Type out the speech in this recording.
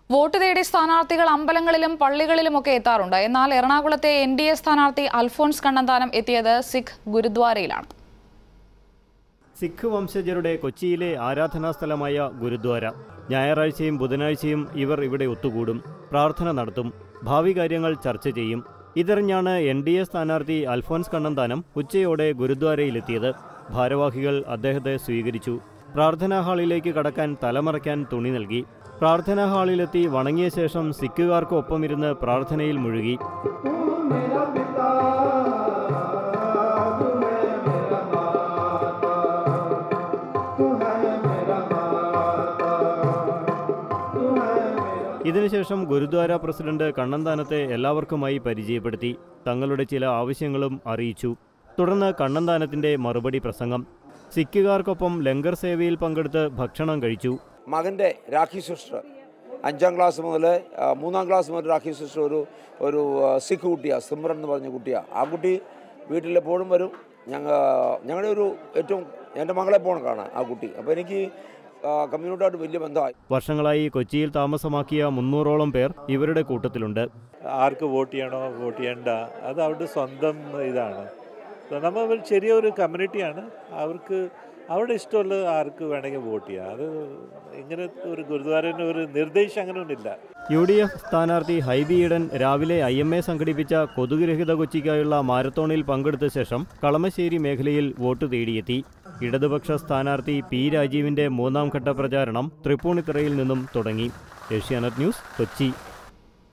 vote തേടി സ്ഥാനാർത്ഥികൾ അമ്പലങ്ങളിലും പള്ളികളിലുമൊക്കെ എത്താറുണ്ട് എന്നാൽ എറണാകുളത്തെ എൻ ഡി എ സ്ഥാനാർത്ഥി അൽഫോൺസ് കണ്ണന്താനം എത്തിയത് സിഖ് ഗുരുദ്വാരയിലാണ് സിഖ് വംശജരുടെ കൊച്ചിയിലെ ആരാധനാ സ്ഥലമായ ഗുരുദ്വാര ഞായറാഴ്ചയും ബുധനാഴ്ചയും ഇവർ ഇവിടെ ഒത്തുകൂടും പ്രാർത്ഥന നടത്തും ഭാവി കാര്യങ്ങൾ ചർച്ച ചെയ്യും ഇതറിഞ്ഞാണ് എൻ ഡി എ സ്ഥാനാർത്ഥി അൽഫോൻസ് കണ്ണന്താനം ഉച്ചയോടെ ഗുരുദ്വാരയിലെത്തിയത് ഭാരവാഹികൾ അദ്ദേഹത്തെ സ്വീകരിച്ചു പ്രാർത്ഥനാ ഹാളിലേക്ക് കടക്കാൻ തലമറയ്ക്കാൻ തുണി നൽകി പ്രാർത്ഥനാ ഹാളിലെത്തി വണങ്ങിയ ശേഷം സിഖുകാർക്കൊപ്പമിരുന്ന് പ്രാർത്ഥനയിൽ മുഴുകി ഇതിനുശേഷം ഗുരുദ്വാര പ്രസിഡന്റ് കണ്ണന്താനത്തെ എല്ലാവർക്കുമായി പരിചയപ്പെടുത്തി തങ്ങളുടെ ചില ആവശ്യങ്ങളും അറിയിച്ചു തുടർന്ന് കണ്ണന്താനത്തിന്റെ മറുപടി പ്രസംഗം സിഖുകാർക്കൊപ്പം ലങ്കർ സേവയിൽ പങ്കെടുത്ത് ഭക്ഷണം കഴിച്ചു മകൻ്റെ രാഖി സിസ്റ്റർ അഞ്ചാം ക്ലാസ് മുതൽ ആ, മൂന്നാം ക്ലാസ് മുതൽ രാഖി സിസ്റ്റർ ഒരു ഒരു ആ, സിഖ് കുട്ടിയാണ് സിമ്രൻ എന്ന് പറഞ്ഞ കുട്ടിയാണ് ആ കുട്ടി വീട്ടിലെപ്പോഴും വരും ഞങ്ങൾ ഞങ്ങളുടെ ഒരു ഏറ്റവും എൻ്റെ മകളെ പോകണം കാണാൻ ആ കുട്ടി അപ്പോൾ എനിക്ക് ആ, കമ്മ്യൂണിറ്റിയായിട്ട് വലിയ ബന്ധമായി വർഷങ്ങളായി കൊച്ചിയിൽ താമസമാക്കിയ മുന്നൂറോളം പേർ ഇവരുടെ കൂട്ടത്തിലുണ്ട് ആർക്ക് വോട്ട് ചെയ്യണോ വോട്ട് ചെയ്യണ്ട അത് അവരുടെ സ്വന്തം ഇതാണ് നമ്മൾ ഒരു ചെറിയൊരു കമ്മ്യൂണിറ്റിയാണ് അവർക്ക് അവരുടെ ഇഷ്ടമുള്ള ആർക്ക് വേണമെങ്കിൽ വോട്ട് ചെയ്യാം അത് ഇങ്ങനെ ഒരു ഗുരുദ്വാരന് ഒരു നിർദ്ദേശം അങ്ങനെ ഒന്നുമില്ല യു ഡി എഫ് സ്ഥാനാർത്ഥി ഹൈബി ഈഡൻ രാവിലെ ഐ എം എ സംഘടിപ്പിച്ച കൊതുകുരഹിത കൊച്ചിക്കായുള്ള മാരത്തോണിൽ പങ്കെടുത്ത ശേഷം കളമശ്ശേരി മേഖലയിൽ വോട്ട് തേടിയെത്തി ഇടതുപക്ഷ സ്ഥാനാർത്ഥി പി രാജീവിന്റെ മൂന്നാം ഘട്ട പ്രചാരണം തൃപ്പൂണിത്തുറയിൽ നിന്നും തുടങ്ങി ഏഷ്യാനെറ്റ് ന്യൂസ് കൊച്ചി